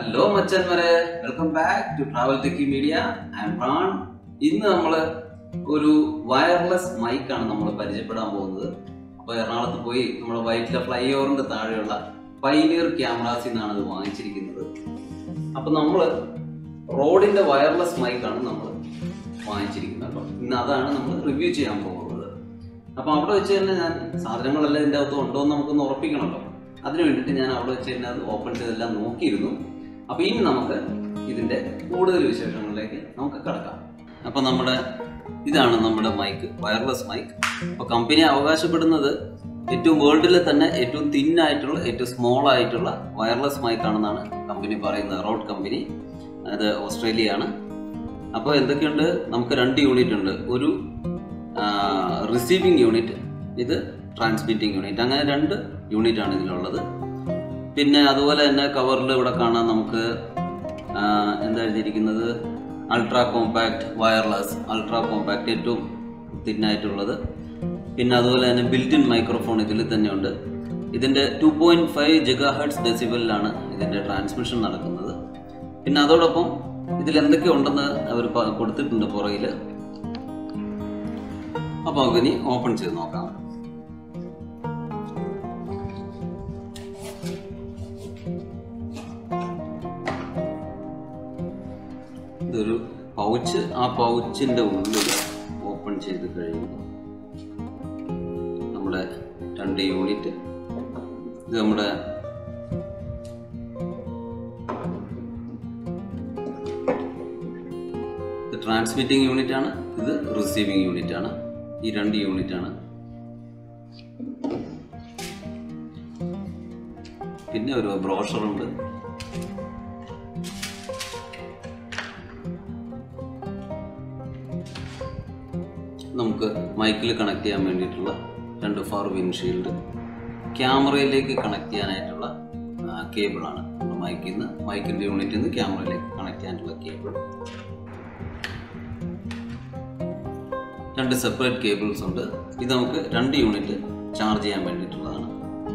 hello മച്ചന്മാരെ welcome back to travel techie media I'm Pran ഇന്ന് നമ്മൾ ഒരു വയർലെസ് മൈക്കാണ് നമ്മൾ പരിചയപ്പെടാൻ പോകുന്നത് അപ്പോൾ എറണാകുളത്ത് പോയി നമ്മുടെ വൈറ്റിലെ ഫ്ലൈ ഓവറിന്റെ താഴെയുള്ള പൈനിയർ ക്യാമറാസിൽ നിന്നാണ് ഇത് വാങ്ങിച്ചിരിക്കുന്നത് അപ്പോൾ നമ്മൾ റോഡിന്റെ വയർലെസ് മൈക്കാണ് നമ്മൾ വാങ്ങിച്ചിരിക്കുന്നത് കേട്ടോ ഇന്ന് അതാണ് നമ്മൾ റിവ്യൂ ചെയ്യാൻ പോകുന്നത് അപ്പോൾ അവിടെ വെച്ച് തന്നെ ഞാൻ സാധനങ്ങളെല്ലാം ഇതിൻ്റെ അകത്ത് ഉണ്ടോ എന്ന് നമുക്കൊന്ന് ഉറപ്പിക്കണമല്ലോ അതിന് വേണ്ടിയിട്ട് ഞാൻ അവിടെ വെച്ച് തന്നെ അത് ഓപ്പൺ ചെയ്തെല്ലാം നോക്കിയിരുന്നു അപ്പോൾ ഇനി നമുക്ക് ഇതിൻ്റെ കൂടുതൽ വിശേഷങ്ങളിലേക്ക് നമുക്ക് കിടക്കാം അപ്പോൾ നമ്മുടെ ഇതാണ് നമ്മുടെ മൈക്ക് വയർലെസ് മൈക്ക് അപ്പോൾ കമ്പനി അവകാശപ്പെടുന്നത് ഏറ്റവും വേൾഡിലെ തന്നെ ഏറ്റവും തിൻ ആയിട്ടുള്ള ഏറ്റവും സ്മോൾ ആയിട്ടുള്ള വയർലെസ് മൈക്കാണെന്നാണ് കമ്പനി പറയുന്നത് റോഡ് കമ്പനി അത് ഓസ്ട്രേലിയ ആണ് അപ്പോൾ എന്തൊക്കെയുണ്ട് നമുക്ക് രണ്ട് യൂണിറ്റ് ഉണ്ട് ഒരു റിസീവിങ് യൂണിറ്റ് ഇത് ട്രാൻസ്മിറ്റിംഗ് യൂണിറ്റ് അങ്ങനെ രണ്ട് യൂണിറ്റ് ആണ് ഇതിലുള്ളത് പിന്നെ അതുപോലെ തന്നെ കവറിൽ ഇവിടെ കാണാൻ നമുക്ക് ആ, എന്താ എഴുതിയിരിക്കുന്നത് ultra compact wireless ultra compact ഏറ്റവും തിന്നായിട്ടുള്ളത് പിന്നെ അതുപോലെ തന്നെ ബിൽറ്റ് ഇൻ മൈക്രോഫോൺ ഇതിൽ തന്നെയുണ്ട് ഇതിൻ്റെ two point five gigahertz ഡെസിബിളിലാണ് ഇതിൻ്റെ ട്രാൻസ്മിഷൻ നടക്കുന്നത് പിന്നെ അതോടൊപ്പം ഇതിൽ എന്തൊക്കെ ഉണ്ടെന്ന് അവർ പ- കൊടുത്തിട്ടുണ്ട് പുറകിൽ അപ്പോൾ നമുക്ക് ഇനി ഓപ്പൺ ചെയ്ത് നോക്കാം ഇതൊരു പൗച്ച് ആ പൗച്ചിന്റെ ഉള്ളിൽ ഓപ്പൺ ചെയ്ത് കഴിയുമ്പോൾ നമ്മുടെ രണ്ട് യൂണിറ്റ് ഇത് നമ്മുടെ ഇത് ട്രാൻസ്മിറ്റിംഗ് യൂണിറ്റ് ആണ് ഇത് റിസീവിംഗ് യൂണിറ്റ് ആണ് ഈ രണ്ട് യൂണിറ്റ് ആണ് പിന്നെ ഒരു ബ്രോഷർ ഉണ്ട് നമുക്ക് മൈക്കിൽ കണക്ട് ചെയ്യാൻ വേണ്ടിയിട്ടുള്ള രണ്ട് ഫാർ വിൻഷീൽഡ് ക്യാമറയിലേക്ക് കണക്ട് ചെയ്യാനായിട്ടുള്ള കേബിളാണ് മൈക്കിൽ നിന്ന് മൈക്കിൻ്റെ യൂണിറ്റിൽ നിന്ന് ക്യാമറയിലേക്ക് കണക്ട് ചെയ്യാനായിട്ടുള്ള കേബിൾ രണ്ട് സെപ്പറേറ്റ് കേബിൾസ് ഉണ്ട് ഇത് നമുക്ക് രണ്ട് യൂണിറ്റ് ചാർജ് ചെയ്യാൻ വേണ്ടിയിട്ടുള്ളതാണ്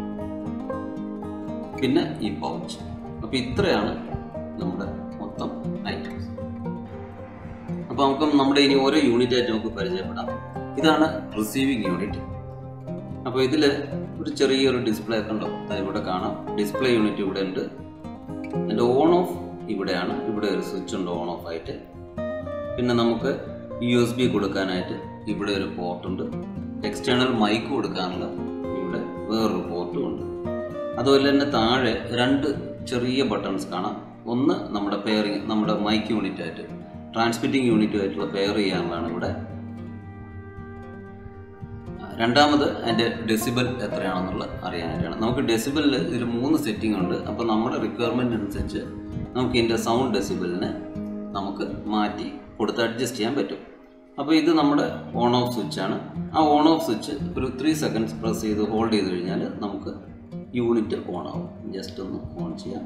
പിന്നെ ഈ പൗച്ച് അപ്പോൾ ഇത്രയാണ് നമ്മുടെ മൊത്തം ഐറ്റംസ് അപ്പോൾ നമുക്ക് നമ്മുടെ ഇനി ഓരോ യൂണിറ്റ് ആയിട്ട് നമുക്ക് പരിചയപ്പെടാം ഇതാണ് റിസീവിങ് യൂണിറ്റ് അപ്പോൾ ഇതിൽ ഒരു ചെറിയൊരു ഡിസ്പ്ലേ ഒക്കെ ഉണ്ടോ ദാ ഇവിടെ കാണാം ഡിസ്പ്ലേ യൂണിറ്റ് ഇവിടെ ഉണ്ട് അതിൻ്റെ ഓൺ ഓഫ് ഇവിടെയാണ് ഇവിടെ ഒരു സ്വിച്ച് ഉണ്ട് ഓൺ ഓഫ് ആയിട്ട് പിന്നെ നമുക്ക് യു എസ് ബി കൊടുക്കാനായിട്ട് ഇവിടെ ഒരു പോർട്ടുണ്ട് എക്സ്റ്റേണൽ മൈക്ക് കൊടുക്കാനുള്ള ഇവിടെ വേറൊരു പോർട്ടും ഉണ്ട് അതുപോലെ തന്നെ താഴെ രണ്ട് ചെറിയ ബട്ടൺസ് കാണാം ഒന്ന് നമ്മുടെ പെയറിങ് നമ്മുടെ മൈക്ക് യൂണിറ്റ് ആയിട്ട് ട്രാൻസ്മിറ്റിംഗ് യൂണിറ്റുമായിട്ടുള്ള പെയർ ചെയ്യാനുള്ളതാണ് ഇവിടെ രണ്ടാമത് അതിൻ്റെ ഡെസിബൽ എത്രയാണെന്നുള്ളത് അറിയാനായിട്ടാണ് നമുക്ക് ഡെസിബലിൽ ഇതിൽ മൂന്ന് സെറ്റിംഗ് ഉണ്ട് അപ്പോൾ നമ്മുടെ റിക്വയർമെൻ്റ് അനുസരിച്ച് നമുക്ക് ഇതിൻ്റെ സൗണ്ട് ഡെസിബലിനെ നമുക്ക് മാറ്റി കൊടുത്ത് അഡ്ജസ്റ്റ് ചെയ്യാൻ പറ്റും അപ്പോൾ ഇത് നമ്മുടെ ഓൺ ഓഫ് സ്വിച്ച് ആണ് ആ ഓൺ ഓഫ് സ്വിച്ച് ഒരു ത്രീ സെക്കൻഡ്സ് പ്രസ് ചെയ്ത് ഹോൾഡ് ചെയ്ത് കഴിഞ്ഞാൽ നമുക്ക് യൂണിറ്റ് ഓൺ ആവും ജസ്റ്റ് ഒന്ന് ഓൺ ചെയ്യാം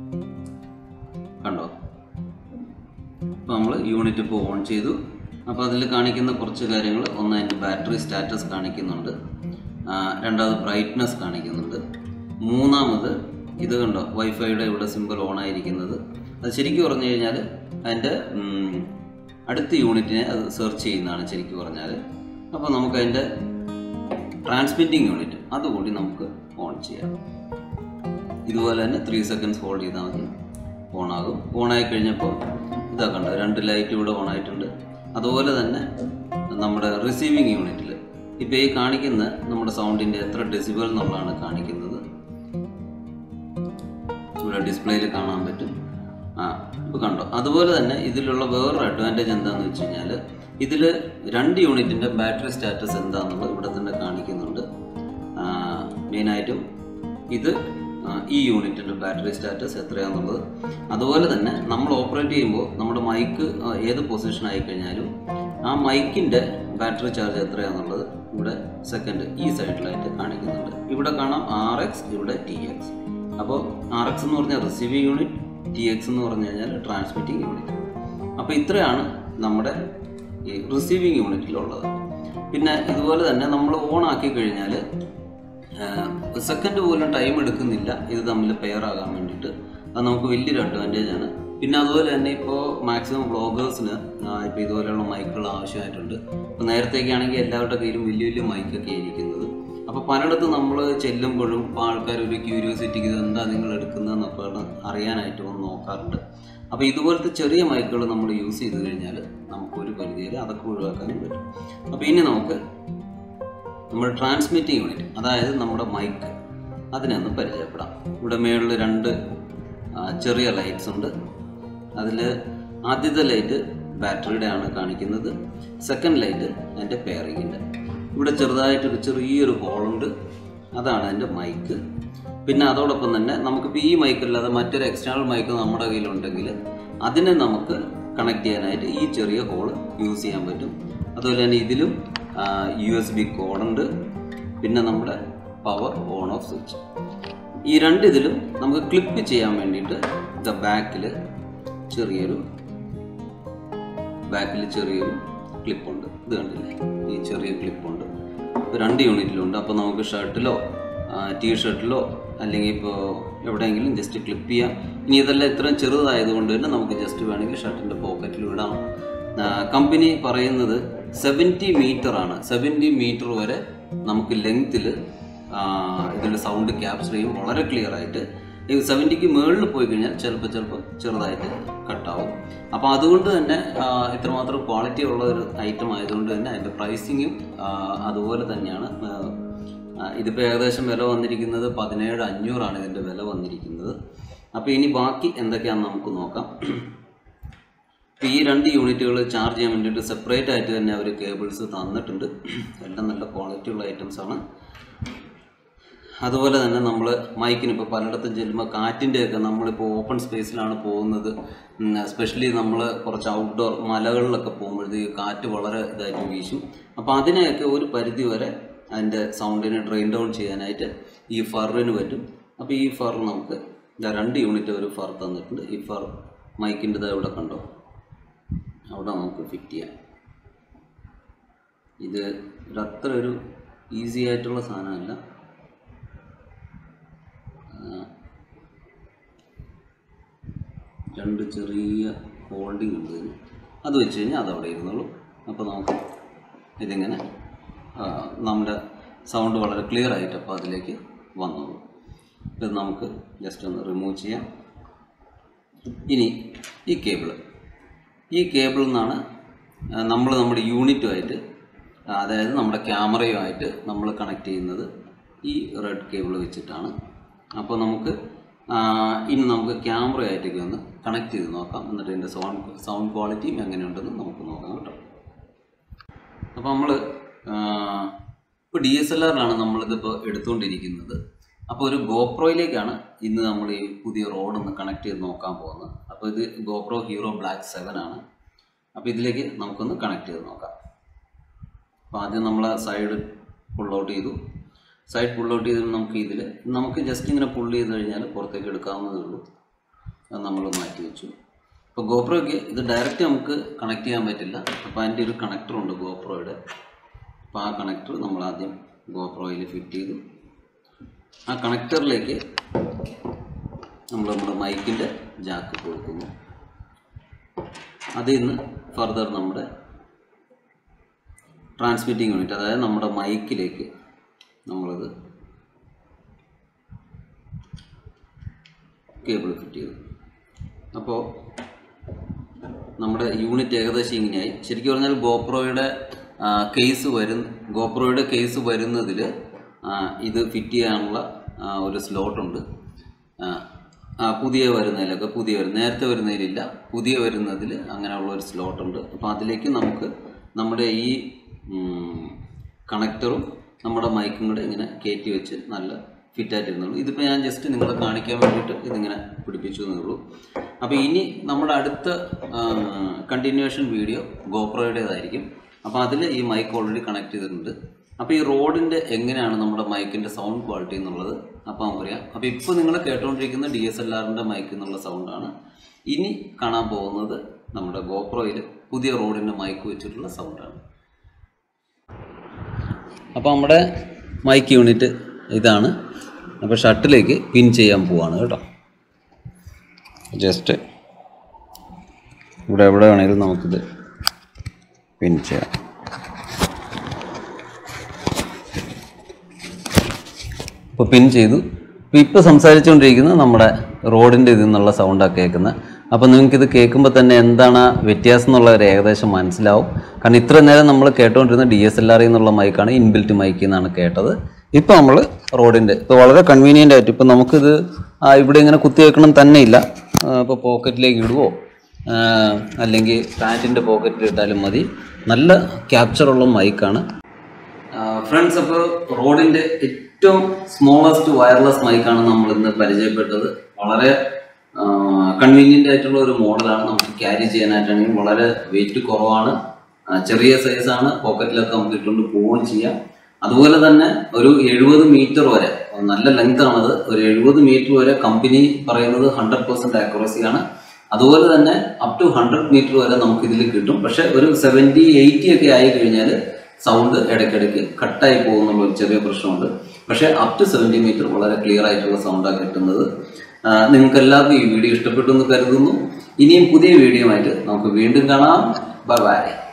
കണ്ടോ അപ്പോൾ നമ്മൾ യൂണിറ്റ് ഇപ്പോൾ ഓൺ ചെയ്തു അപ്പോൾ അതിൽ കാണിക്കുന്ന കുറച്ച് കാര്യങ്ങൾ ഒന്ന് അതിൻ്റെ ബാറ്ററി സ്റ്റാറ്റസ് കാണിക്കുന്നുണ്ട് ആ, രണ്ടാമത് ബ്രൈറ്റ്നസ് കാണിക്കുന്നുണ്ട് മൂന്നാമത് ഇത് കണ്ടോ വൈഫൈയുടെ ഇവിടെ സിമ്പിൾ ഓൺ ആയിരിക്കുന്നത് അത് ശരിക്കും പറഞ്ഞു കഴിഞ്ഞാൽ അതിൻ്റെ ഉം, അടുത്ത യൂണിറ്റിനെ അത് സെർച്ച് ചെയ്യുന്നതാണ് ശരിക്കും പറഞ്ഞാൽ അപ്പോൾ നമുക്ക് അതിൻ്റെ ട്രാൻസ്മിറ്റിംഗ് യൂണിറ്റ് അതുകൂടി നമുക്ക് ഓൺ ചെയ്യാം ഇതുപോലെ തന്നെ ത്രീ സെക്കൻഡ്സ് ഹോൾഡ് ചെയ്താൽ മതി ഓൺ ആകും ഓൺ ആയി കഴിഞ്ഞപ്പോൾ ഇതാ കണ്ടോ രണ്ട് ലൈറ്റ് ഇവിടെ ഓൺ ആയിട്ടുണ്ട് അതുപോലെ തന്നെ നമ്മുടെ റിസീവിങ് യൂണിറ്റിൽ ഇപ്പോൾ ഈ കാണിക്കുന്ന നമ്മുടെ സൗണ്ടിൻ്റെ എത്ര ഡെസിബൽ എന്നുള്ളതാണ് കാണിക്കുന്നത് ഇവിടെ ഡിസ്പ്ലേയിൽ കാണാൻ പറ്റും ആ ഇപ്പോൾ കണ്ടോ അതുപോലെ തന്നെ ഇതിലുള്ള വേറൊരു അഡ്വാൻറ്റേജ് എന്താണെന്ന് വെച്ച് കഴിഞ്ഞാൽ ഇതിൽ രണ്ട് യൂണിറ്റിൻ്റെ ബാറ്ററി സ്റ്റാറ്റസ് എന്താണെന്നുള്ളത് ഇവിടെ തന്നെ കാണിക്കുന്നുണ്ട് മെയിനായിട്ടും ഇത് ആ, ഈ യൂണിറ്റിൻ്റെ ബാറ്ററി സ്റ്റാറ്റസ് എത്രയാണെന്നുള്ളത് അതുപോലെ തന്നെ നമ്മൾ ഓപ്പറേറ്റ് ചെയ്യുമ്പോൾ നമ്മുടെ മൈക്ക് ഏത് പൊസിഷൻ ആയി കഴിഞ്ഞാലും ആ മൈക്കിൻ്റെ ബാറ്ററി ചാർജ് എത്രയാണെന്നുള്ളത് ഇവിടെ സെക്കൻഡ് ഈ സൈഡിലായിട്ട് കാണിക്കുന്നുണ്ട് ഇവിടെ കാണാം ആർ എക്സ് ഇവിടെ ടി എക്സ് അപ്പോൾ ആർ എക്സ് എന്ന് പറഞ്ഞാൽ റിസീവിങ് യൂണിറ്റ് ടി എക്സ് എന്ന് പറഞ്ഞു കഴിഞ്ഞാൽ ട്രാൻസ്മിറ്റിംഗ് യൂണിറ്റ് അപ്പോൾ ഇത്രയാണ് നമ്മുടെ ഈ റിസീവിങ് യൂണിറ്റിലുള്ളത് പിന്നെ ഇതുപോലെ തന്നെ നമ്മൾ ഓൺ ആക്കി കഴിഞ്ഞാൽ സെക്കൻഡ് പോലും ടൈം എടുക്കുന്നില്ല ഇത് തമ്മിൽ പെയർ ആകാൻ വേണ്ടിയിട്ട് അത് നമുക്ക് വലിയൊരു അഡ്വാൻറ്റേജ് ആണ് പിന്നെ അതുപോലെ തന്നെ ഇപ്പോൾ മാക്സിമം ബ്ലോഗേഴ്സിന് ഇപ്പോൾ ഇതുപോലെയുള്ള മൈക്കുകൾ ആവശ്യമായിട്ടുണ്ട് ഇപ്പോൾ നേരത്തേക്ക് ആണെങ്കിൽ എല്ലാവരുടെ കയ്യിലും വലിയ വലിയ മൈക്കൊക്കെ ആയിരിക്കുന്നത് അപ്പോൾ പലയിടത്ത് നമ്മൾ ചെല്ലുമ്പോഴും ഇപ്പോൾ ആൾക്കാർ ഒരു ക്യൂരിയോസിറ്റിക്ക് ഇത് എന്താ നിങ്ങൾ എടുക്കുന്നതെന്നൊക്കെ അറിയാനായിട്ട് വന്ന് നോക്കാറുണ്ട് അപ്പോൾ ഇതുപോലത്തെ ചെറിയ മൈക്കുകൾ നമ്മൾ യൂസ് ചെയ്ത് കഴിഞ്ഞാൽ നമുക്ക് ഒരു പരിധിയിൽ അതൊക്കെ ഒഴിവാക്കാനും പറ്റും അപ്പോൾ ഇനി നമുക്ക് നമ്മുടെ ട്രാൻസ്മിറ്റിംഗ് യൂണിറ്റ് അതായത് നമ്മുടെ മൈക്ക് അതിനെ ഒന്ന് പരിചയപ്പെടാം ഇവിടെ മേളിൽ രണ്ട് ആ, ചെറിയ ലൈറ്റ്സ് ഉണ്ട് അതിൽ ആദ്യത്തെ ലൈറ്റ് ബാറ്ററിയുടെ ആണ് കാണിക്കുന്നത് സെക്കൻഡ് ലൈറ്റ് എൻ്റെ പെയറിങ്ങിൻ്റെ ഇവിടെ ചെറുതായിട്ടൊരു ചെറിയൊരു ഹോളുണ്ട് അതാണ് എൻ്റെ മൈക്ക് പിന്നെ അതോടൊപ്പം തന്നെ നമുക്കിപ്പോൾ ഈ മൈക്ക് അല്ലാതെ മറ്റൊരു എക്സ്റ്റേണൽ മൈക്ക് നമ്മുടെ കയ്യിലുണ്ടെങ്കിൽ അതിനെ നമുക്ക് കണക്ട് ചെയ്യാനായിട്ട് ഈ ചെറിയ ഹോൾ യൂസ് ചെയ്യാൻ പറ്റും അതുപോലെ തന്നെ ഇതിലും യു എസ് ബി കോഡുണ്ട് പിന്നെ നമ്മുടെ പവർ ഓൺ ഓഫ് സ്വിച്ച് ഈ രണ്ട് ഇതിലും നമുക്ക് ക്ലിപ്പ് ചെയ്യാൻ വേണ്ടിയിട്ട് ദ ബാക്കിൽ ചെറിയൊരു ബാക്കിൽ ചെറിയൊരു ക്ലിപ്പുണ്ട് ഇത് കണ്ടില്ലേ ഈ ചെറിയ ക്ലിപ്പുണ്ട് ഇപ്പോൾ രണ്ട് യൂണിറ്റിലുണ്ട് അപ്പോൾ നമുക്ക് ഷർട്ടിലോ ടീ ഷർട്ടിലോ അല്ലെങ്കിൽ ഇപ്പോൾ എവിടെയെങ്കിലും ജസ്റ്റ് ക്ലിപ്പ് ചെയ്യാം ഇനി ഇതെല്ലാം ഇത്രയും ചെറുതായതുകൊണ്ട് തന്നെ നമുക്ക് ജസ്റ്റ് വേണമെങ്കിൽ ഷർട്ടിൻ്റെ പോക്കറ്റിൽ ഇടാം കമ്പനി പറയുന്നത് സെവൻറ്റി മീറ്റർ ആണ് സെവൻറ്റി മീറ്റർ വരെ നമുക്ക് ലെങ്ത്തിൽ ഇതിൻ്റെ സൗണ്ട് ക്യാപ്ചർ ചെയ്യും വളരെ ക്ലിയർ ആയിട്ട് ഈ സെവൻറ്റിക്ക് മുകളിൽ പോയി കഴിഞ്ഞാൽ ചിലപ്പോൾ ചിലപ്പോൾ ചെറുതായിട്ട് കട്ടാവും അപ്പോൾ അതുകൊണ്ട് തന്നെ ആ, ഇത്രമാത്രം ക്വാളിറ്റി ഉള്ള ഒരു ഐറ്റം ആയതുകൊണ്ട് തന്നെ അതിൻ്റെ പ്രൈസിങ്ങും അതുപോലെ തന്നെയാണ് ആ, ആ, ഇതിപ്പോൾ ഏകദേശം വില വന്നിരിക്കുന്നത് പതിനേഴ് അഞ്ഞൂറാണ് ഇതിൻ്റെ വില വന്നിരിക്കുന്നത് അപ്പോൾ ഇനി ബാക്കി എന്തൊക്കെയാണെന്ന് നമുക്ക് നോക്കാം ഇപ്പോൾ ഈ രണ്ട് യൂണിറ്റുകൾ ചാർജ് ചെയ്യാൻ വേണ്ടിയിട്ട് സെപ്പറേറ്റ് ആയിട്ട് തന്നെ അവർ കേബിൾസ് തന്നിട്ടുണ്ട് എല്ലാം നല്ല ക്വാളിറ്റി ഉള്ള ഐറ്റംസ് ആണ് അതുപോലെ തന്നെ നമ്മൾ മൈക്കിന് ഇപ്പോൾ പലയിടത്തും ചെല്ലുമ്പോൾ കാറ്റിൻ്റെയൊക്കെ നമ്മളിപ്പോൾ ഓപ്പൺ സ്പേസിലാണ് പോകുന്നത് എസ്പെഷ്യലി നമ്മൾ കുറച്ച് ഔട്ട്ഡോർ മലകളിലൊക്കെ പോകുമ്പോഴത്തേക്ക് കാറ്റ് വളരെ ഇതായിട്ട് വീശും അപ്പോൾ അതിനെയൊക്കെ ഒരു പരിധി വരെ അതിൻ്റെ സൗണ്ടിനെ ഡ്രെയിൻ ഡൗൺ ചെയ്യാനായിട്ട് ഈ ഫറിന് പറ്റും അപ്പോൾ ഈ ഫർ നമുക്ക് ഇതാ രണ്ട് യൂണിറ്റ് ഒരു ഫർ തന്നിട്ടുണ്ട് ഈ ഫർ മൈക്കിൻ്റെ ഇതാ ഇവിടെ കണ്ടോ അവിടെ നമുക്ക് ഫിറ്റ് ചെയ്യാം ഇത് ഒരു അത്ര ഒരു ഈസി ആയിട്ടുള്ള സാധനമല്ല ആ, രണ്ട് ചെറിയ ഹോൾഡിംഗ് ഉണ്ട് ഇതിന് അത് വെച്ച് കഴിഞ്ഞാൽ അത് അവിടെ ഇരുന്നുള്ളൂ അപ്പോൾ നമുക്ക് ഇതിങ്ങനെ ആ, നമ്മുടെ സൗണ്ട് വളരെ ക്ലിയർ ആയിട്ട് അപ്പോൾ അതിലേക്ക് വന്നോളൂ ഇത് നമുക്ക് ജസ്റ്റ് ഒന്ന് റിമൂവ് ചെയ്യാം ഇനി ഈ കേബിൾ ഈ കേബിളിൽ നിന്നാണ് നമ്മൾ നമ്മുടെ യൂണിറ്റുമായിട്ട് അതായത് നമ്മുടെ ക്യാമറയുമായിട്ട് നമ്മൾ കണക്ട് ചെയ്യുന്നത് ഈ റെഡ് കേബിൾ വെച്ചിട്ടാണ് അപ്പോൾ നമുക്ക് ആ, ഇനി നമുക്ക് ക്യാമറയായിട്ടൊക്കെ ഒന്ന് കണക്ട് ചെയ്ത് നോക്കാം എന്നിട്ട് ഇതിൻ്റെ സൗണ്ട് സൗണ്ട് ക്വാളിറ്റിയും എങ്ങനെയുണ്ടെന്ന് നമുക്ക് നോക്കാം കേട്ടോ അപ്പോൾ നമ്മൾ ഇപ്പോൾ ഡി എസ് എൽ ആറിലാണ് നമ്മളിതിപ്പോൾ എടുത്തുകൊണ്ടിരിക്കുന്നത് അപ്പോൾ ഒരു ഗോപ്രോയിലേക്കാണ് ഇന്ന് നമ്മൾ ഈ പുതിയ റോഡ് ഒന്ന് കണക്ട് ചെയ്ത് നോക്കാൻ പോകുന്നത് അപ്പോൾ ഇത് ഗോപ്രോ ഹീറോ ബ്ലാക്ക് സെവൻ ആണ് അപ്പോൾ ഇതിലേക്ക് നമുക്കൊന്ന് കണക്ട് ചെയ്ത് നോക്കാം അപ്പോൾ ആദ്യം നമ്മൾ സൈഡ് പുൾ ഔട്ട് ചെയ്തു സൈഡ് പുൾ ഔട്ട് ചെയ്തിട്ട് നമുക്ക് ഇതിൽ നമുക്ക് ജസ്റ്റ് ഇങ്ങനെ പുൾ ചെയ്ത് കഴിഞ്ഞാൽ പുറത്തേക്ക് എടുക്കാവുന്നതേ ഉള്ളൂ അത് നമ്മൾ മാറ്റി വെച്ചു ഇപ്പോൾ ഗോപ്രോയ്ക്ക് ഇത് ഡയറക്റ്റ് നമുക്ക് കണക്ട് ചെയ്യാൻ പറ്റില്ല അപ്പോൾ അതിൻ്റെ ഒരു കണക്ടറുണ്ട് ഗോപ്രോയുടെ അപ്പോൾ ആ കണക്ടർ നമ്മൾ ആദ്യം ഗോപ്രോയിൽ ഫിറ്റ് ചെയ്തു ആ കണക്ടറിലേക്ക് നമ്മൾ നമ്മുടെ മൈക്കിൻ്റെ ജാക്ക് കൊടുക്കുന്നു അതിൽ നിന്ന് ഫർദർ നമ്മുടെ ട്രാൻസ്മിറ്റിംഗ് യൂണിറ്റ് അതായത് നമ്മുടെ മൈക്കിലേക്ക് നമ്മളത് കേബിൾ ഫിറ്റ് ചെയ്തു അപ്പോൾ നമ്മുടെ യൂണിറ്റ് ഏകദേശം ഇങ്ങനെയായി ശരിക്കും പറഞ്ഞാൽ ഗോപ്രോയുടെ കേസ് വരുന്ന ഗോപ്രോയുടെ കേസ് വരുന്നതിൽ ഇത് ഫിറ്റ് ചെയ്യാനുള്ള ആ, ഒരു സ്ലോട്ടുണ്ട് പുതിയ വരുന്നതിലൊക്കെ പുതിയ വരുന്ന നേരത്തെ വരുന്നതിലില്ല പുതിയ വരുന്നതിൽ അങ്ങനെയുള്ള ഒരു സ്ലോട്ടുണ്ട് അപ്പോൾ അതിലേക്ക് നമുക്ക് നമ്മുടെ ഈ കണക്ടറും നമ്മുടെ മൈക്കും കൂടെ ഇങ്ങനെ കയറ്റി വെച്ച് നല്ല ഫിറ്റായിട്ടിരുന്നുള്ളൂ ഇതിപ്പോൾ ഞാൻ ജസ്റ്റ് നിങ്ങളെ കാണിക്കാൻ വേണ്ടിയിട്ട് ഇതിങ്ങനെ പിടിപ്പിച്ചു എന്നേ ഉള്ളൂ അപ്പോൾ ഇനി നമ്മുടെ അടുത്ത കണ്ടിന്യൂവേഷൻ വീഡിയോ ഗോപ്രോയുടേതായിരിക്കും അപ്പോൾ അതിൽ ഈ മൈക്ക് ഓൾറെഡി കണക്ട് ചെയ്തിട്ടുണ്ട് അപ്പോൾ ഈ റോഡിൻ്റെ എങ്ങനെയാണ് നമ്മുടെ മൈക്കിൻ്റെ സൗണ്ട് ക്വാളിറ്റി എന്നുള്ളത് അപ്പോൾ നമുക്കറിയാം അപ്പോൾ ഇപ്പോൾ നിങ്ങൾ കേട്ടുകൊണ്ടിരിക്കുന്ന ഡി എസ് എൽ ആറിൻ്റെ മൈക്ക് എന്നുള്ള സൗണ്ടാണ് ഇനി കാണാൻ പോകുന്നത് നമ്മുടെ ഗോപ്രോയിൽ പുതിയ റോഡിൻ്റെ മൈക്ക് വെച്ചിട്ടുള്ള സൗണ്ടാണ് അപ്പോൾ നമ്മുടെ മൈക്ക് യൂണിറ്റ് ഇതാണ് അപ്പോൾ ഷട്ടിലേക്ക് പിൻ ചെയ്യാൻ പോവാണ് കേട്ടോ ജസ്റ്റ് ഇവിടെ എവിടെ വേണേലും നമുക്കിത് പിൻ ചെയ്യാം ഇപ്പോൾ പിൻ ചെയ്തു ഇപ്പോൾ ഇപ്പോൾ സംസാരിച്ചുകൊണ്ടിരിക്കുന്നത് നമ്മുടെ റോഡിൻ്റെ ഇതിൽ നിന്നുള്ള സൗണ്ടാണ് കേൾക്കുന്നത് അപ്പോൾ നിങ്ങൾക്കിത് കേൾക്കുമ്പോൾ തന്നെ എന്താണ് ആ വ്യത്യാസം എന്നുള്ള ഒരു ഏകദേശം മനസ്സിലാവും കാരണം ഇത്ര നേരം നമ്മൾ കേട്ടുകൊണ്ടിരുന്ന ഡി എസ് എൽ ആർ എന്നുള്ള മൈക്കാണ് ഇൻബിൽറ്റ് മൈക്കിൽ നിന്നാണ് കേട്ടത് ഇപ്പോൾ നമ്മൾ റോഡിൻ്റെ ഇപ്പോൾ വളരെ കൺവീനിയൻ്റ് ആയിട്ട് ഇപ്പോൾ നമുക്കിത് ആ, ഇവിടെ ഇങ്ങനെ കുത്തി വെക്കണം തന്നെ ഇല്ല ഇപ്പോൾ പോക്കറ്റിലേക്ക് ഇടുവോ ആ, അല്ലെങ്കിൽ പാൻറ്റിൻ്റെ പോക്കറ്റിൽ ഇട്ടാലും മതി നല്ല ക്യാപ്ചറുള്ള മൈക്കാണ് ഫ്രണ്ട്സ് അപ്പോൾ റോഡിൻ്റെ ഏറ്റവും സ്മോളസ്റ്റ് വയർലെസ് മൈക്കാണ് നമ്മൾ ഇന്ന് പരിചയപ്പെട്ടത് വളരെ കൺവീനിയൻ്റ് ആയിട്ടുള്ള ഒരു മോഡലാണ് നമുക്ക് ക്യാരി ചെയ്യാനായിട്ടാണെങ്കിൽ വളരെ വെയിറ്റ് കുറവാണ് ആ, ചെറിയ സൈസാണ് പോക്കറ്റിലൊക്കെ നമുക്ക് ഇട്ടുകൊണ്ട് പോവുകയും ചെയ്യാം അതുപോലെ തന്നെ ഒരു എഴുപത് മീറ്റർ വരെ നല്ല ലെങ്ത് ആണത് ഒരു എഴുപത് മീറ്റർ വരെ കമ്പനി പറയുന്നത് ഹൺഡ്രഡ് പെർസെൻറ്റ് ആക്യുറസിയാണ് അതുപോലെ തന്നെ അപ് ടു ഹൺഡ്രഡ് മീറ്റർ വരെ നമുക്ക് ഇതിൽ കിട്ടും പക്ഷെ ഒരു സെവൻറ്റി എയ്റ്റി ഒക്കെ ആയി കഴിഞ്ഞാൽ സൗണ്ട് ഇടയ്ക്കിടയ്ക്ക് കട്ടായി പോകുന്നുള്ള ഒരു ചെറിയ പ്രശ്നമുണ്ട് പക്ഷേ അപ് ടു സെവൻറ്റി മീറ്റർ വളരെ ക്ലിയർ ആയിട്ടുള്ള സൗണ്ടാണ് കിട്ടുന്നത് നിങ്ങൾക്ക് എല്ലാവർക്കും ഈ വീഡിയോ ഇഷ്ടപ്പെട്ടു എന്ന് കരുതുന്നു ഇനിയും പുതിയ വീഡിയോ ആയിട്ട് നമുക്ക് വീണ്ടും കാണാം ബൈ ബൈ